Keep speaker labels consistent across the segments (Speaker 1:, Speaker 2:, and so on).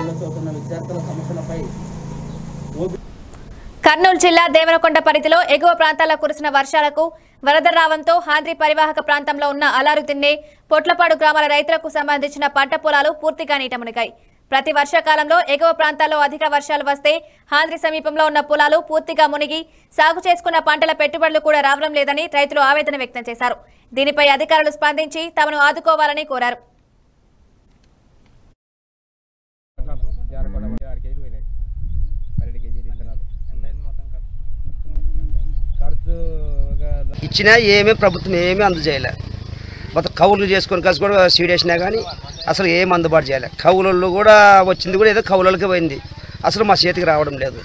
Speaker 1: పాఠశాలలో చదువుతున్న విద్యార్థుల సమస్యలపై ఓపీ
Speaker 2: కర్నూలు జిల్లా దేవరకొండ పరిధిలో ఎగువ ప్రాంతాల్లో కురిసిన వర్షాలకు వరద రావంతో హాంద్రి పరివాహక ప్రాంతంలో ఉన్న అలారుదిన్నే పొట్లపాడు గ్రామాల రైతులకు సంబంధించిన పంట పొలాలు పూర్తిగా నీట మునిగాయి ప్రతి వర్షాకాలంలో ఎగువ ప్రాంతాల్లో అధిక వర్షాలు వస్తే హాంద్రి సమీపంలో ఉన్న పొలాలు పూర్తిగా మునిగి సాగు చేసుకున్న పంటల పెట్టుబడులు కూడా రావడం లేదని రైతులు ఆవేదన వ్యక్తం చేశారు దీనిపై అధికారులు స్పందించి తమను ఆదుకోవాలని కోరారు
Speaker 3: జారకొండ ఆరు కేజీలు పోయినాయి పన్నెండు కేజీలు ఇత్తనాలు ఖర్చు ఒక
Speaker 4: ఇచ్చినా ఏమీ ప్రభుత్వం ఏమీ అందజేయలే మొత్తం కౌలు చేసుకొని కలిసి కూడా సీడ్ వేసినా కానీ అసలు ఏం అందుబాటు చేయలే కౌలు కూడా వచ్చింది కూడా ఏదో కౌలకి పోయింది అసలు మా చేతికి రావడం లేదు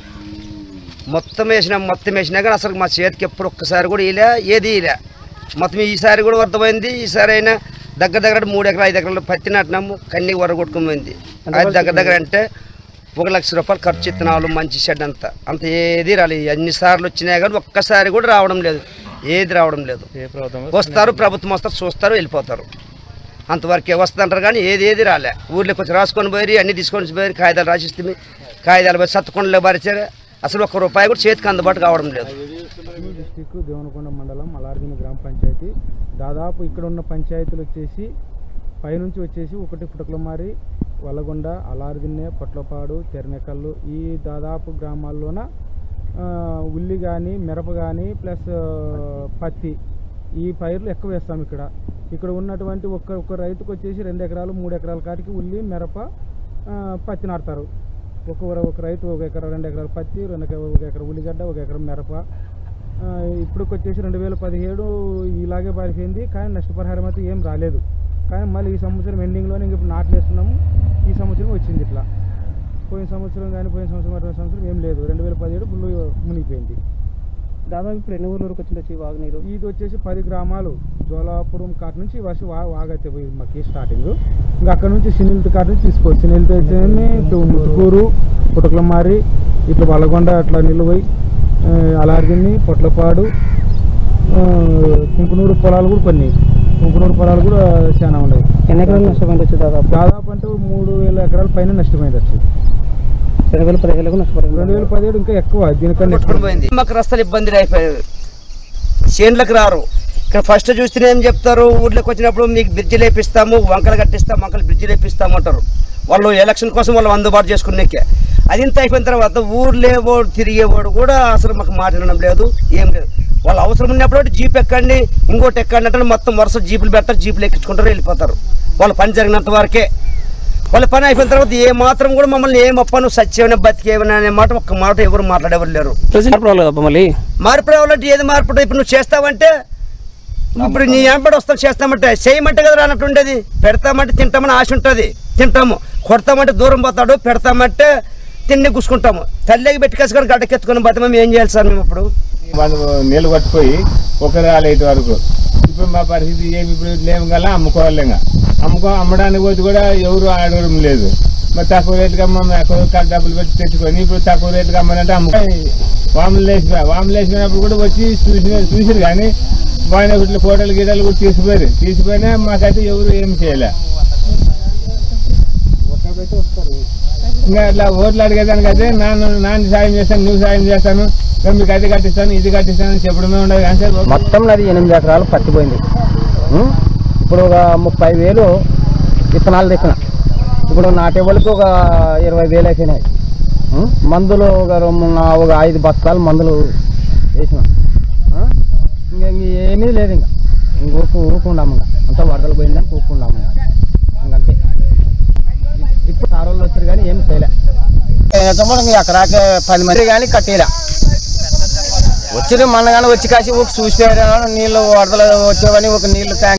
Speaker 4: మొత్తం వేసినా మొత్తం వేసినా కానీ అసలు మా చేతికి ఎప్పుడు ఒక్కసారి కూడా ఇలా ఏది ఇలా మొత్తం ఈసారి కూడా వర్తమైంది ఈసారి అయినా దగ్గర దగ్గర మూడు ఎకరాలు ఐదు ఎకరాలు పత్తి నాటినాము కన్నీ వరగొట్టుకుని పోయింది అది దగ్గర దగ్గర అంటే ఒక లక్ష రూపాయలు ఖర్చు ఇత్తనాలు మంచి షెడ్ అంతా అంత ఏది రాలేదు ఎన్ని సార్లు వచ్చినా కానీ ఒక్కసారి కూడా రావడం లేదు ఏది రావడం లేదు
Speaker 3: ఏ ప్రభుత్వం
Speaker 4: వస్తారు ప్రభుత్వం వస్తారు చూస్తారు వెళ్ళిపోతారు అంతవరకే వస్తుంటారు కానీ ఏది ఏది రాలే ఊర్లోకి వచ్చి రాసుకొని పోయి అన్ని తీసుకొని పోయి కాగితాలు రాసిస్తే కాగితాలు పోయి సత్తుకొండలో పరిచారు అసలు ఒక్క రూపాయి కూడా చేతికి అందుబాటు కావడం లేదు
Speaker 5: డిస్టిక్ దేవనకొండ మండలం మలార్దిని గ్రామ పంచాయతీ దాదాపు ఇక్కడ ఉన్న పంచాయతీలు వచ్చేసి పైనుంచి వచ్చేసి ఒకటి పుటకలమారి వల్లగొండ అలార్దిన్నె పొట్లపాడు తెరనెకల్లు ఈ దాదాపు గ్రామాల్లోన ఆ, ఉల్లి కానీ మిరప కానీ ప్లస్ ఆ, పత్తి ఈ పైర్లు ఎక్కువ వేస్తాం ఇక్కడ ఇక్కడ ఉన్నటువంటి ఒక్క ఒక్క రైతుకు వచ్చేసి రెండు ఎకరాలు మూడు ఎకరాల కాటికి ఉల్లి మిరప ఆ, పత్తి నాటుతారు ఒక ఒక రైతు ఒక ఎకరా రెండు ఎకరాల పత్తి రెండు ఎకరా ఒక ఎకరా ఉల్లిగడ్డ ఒక ఎకరం మిరప ఆ, ఇప్పటికి వచ్చేసి రెండు వేల పదిహేడు ఇలాగే పారిపోయింది కానీ నష్టపరిహారం అయితే ఏం రాలేదు కానీ మళ్ళీ ఈ సంవత్సరం ఎండింగ్లోనే ఇంక ఇప్పుడు నాట్లు వేస్తున్నాము ఈ సంవత్సరం వచ్చింది ఇట్లా పోయిన సంవత్సరం కానీ పోయిన సంవత్సరం అటువంటి సంవత్సరం ఏం లేదు రెండు వేల పదిహేడు ఫుల్ మునిగిపోయింది
Speaker 6: దాదాపు ఇప్పుడు ఎన్ని ఊర్ల వరకు వచ్చింది వాగునీరు
Speaker 5: ఇది వచ్చేసి పది గ్రామాలు జోలాపురం కాట నుంచి వర్షం వా వాగైతే పోయి మాకు స్టార్టింగ్ ఇంకా అక్కడ నుంచి సినిల్త కాట నుంచి తీసుకోవచ్చు సినిల్త అయితే ముట్టుకూరు పుటకలమారి ఇట్లా వలగొండ అట్లా నిలువై అలార్గిన్ని పొట్లపాడు ఆ, కుంకునూరు పొలాలు కూడా కొన్ని కుంకునూరు పొలాలు కూడా చాలా ఉన్నాయి
Speaker 6: ఎన్ని ఎకరాలు నష్టపోయింది వచ్చి దాదాపు
Speaker 5: దాదాపు అంటే మూడు వేల ఎకరాల పైన నష్టమైంది వచ్చి
Speaker 6: రెండు వేల పదిహేనులకు నష్టపోయింది
Speaker 5: రెండు వేల పదిహేడు ఇంకా ఎక్కువ దీనికన్నా ఎక్కువ
Speaker 4: కొట్టుకుని పోయింది మాకు రస్తలు ఇబ్బంది అయిపోయారు చేన్లకు రారు ఇక్కడ ఫస్ట్ చూస్తేనే ఏం చెప్తారు ఊర్లోకి వచ్చినప్పుడు మీకు బ్రిడ్జిలు వేపిస్తాము వంకలు కట్టిస్తాము వంకలు బ్రిడ్జిలు వేపిస్తాము అంటారు వాళ్ళు ఎలక్షన్ కోసం వాళ్ళు అందుబాటు చేసుకునేకే అది ఇంత అయిపోయిన తర్వాత ఊర్లేవాడు తిరిగేవాడు కూడా అసలు మాకు మాట్లాడడం లేదు ఏం లేదు వాళ్ళు అవసరం ఉన్నప్పుడు ఒకటి జీప్ ఎక్కండి ఇంకోటి ఎక్కండి అంటే మొత్తం వరుస జీపులు పెడతారు జీపులు ఎక్కించుకుంటారు వెళ్ళిపోతారు వాళ్ళ పని జరిగినంత వరకే వాళ్ళ పని అయిపోయిన తర్వాత ఏ మాత్రం కూడా మమ్మల్ని ఏం అప్ప నువ్వు సత్యమైన బతికేవనా అనే మాట ఒక్క మాట ఎవరు మాట్లాడేవారు లేరు
Speaker 6: ప్రజెంట్ రాలేదు మళ్ళీ
Speaker 4: మార్పు రావాలంటే ఏది మార్పు ఉంటుంది? ఇప్పుడు నువ్వు చేస్తావంటే ఇప్పుడు నీ వెంబడి వస్తాం చేస్తామంటే చేయమంటే కదా అన్నట్టు ఉండేది పెడతామంటే తింటామని ఆశ ఉంటుంది తింటాము కొడతామంటే దూరం పోతాడు పెడతామంటే తిండి గుసుకుంటాము తల్లికి పెట్టి కసుకొని గడ్డకెత్తుకొని పోతే మేము ఏం చేయాలి సార్ మేము ఇప్పుడు
Speaker 7: వాళ్ళు నీళ్ళు పట్టుపోయి ఒక రాలేటి వరకు ఇప్పుడు మా పరిస్థితి ఏమి ఇప్పుడు లేము గల అమ్ముకోవాలి ఇంకా అమ్ముకో అమ్మడానికి పోతే కూడా ఎవరు ఆడడం లేదు మరి తక్కువ రేటుకి అమ్మ ఎక్కువ కాడ డబ్బులు పెట్టి తెచ్చుకొని ఇప్పుడు తక్కువ రేటుకి అమ్మాలంటే అమ్ముకో వాములు వేసిపోయా వాములు వేసిపోయినప్పుడు కూడా వచ్చి చూసి చూసిరు కానీ బాగానే ఇట్లా ఫోటోలు గీటలు కూడా తీసిపోయారు తీసిపోయినా మాకైతే ఎవరు ఏం చేయలే ఇంకా అట్లా ఓట్లు అడిగేదానికి అయితే నాన్న నాన్న సాయం చేస్తాను నువ్వు సాయం చేస్తాను ఇంకా మీకు అది కట్టిస్తాను ఇది కట్టిస్తాను అని చెప్పడమే ఉండదు కానీ సార్
Speaker 6: మొత్తం నాది ఎనిమిది ఎకరాలు పత్తిపోయింది ఉం? ఇప్పుడు ఒక ముప్పై వేలు విత్తనాలు తెచ్చిన ఇప్పుడు నాటే వాళ్ళకి ఒక ఇరవై వేలు అయిపోయినాయి ఉం? మందులు ఒక రెండు- నా- ఒక ఐదు బస్తాలు మందులు వేసిన ఆ? ఇంకా ఇంక ఏమీ లేదు ఇంకా ఇంక ఊరుకు ఊరుకుండాము ఇంకా అంతా వరదలు పోయిందని ఊరుకుండాము ఇంకా ఇంకంతే ఇప్పుడు సార్ వాళ్ళు వచ్చారు కానీ ఏం చేయలే ఎకరాకి పది మంది కానీ కట్టేలా వచ్చిన మన కానీ వచ్చి కాసి ఒక చూసిపోయారు నీళ్ళు వరదలు వచ్చేవని ఒక నీళ్ళు ట్యాంక్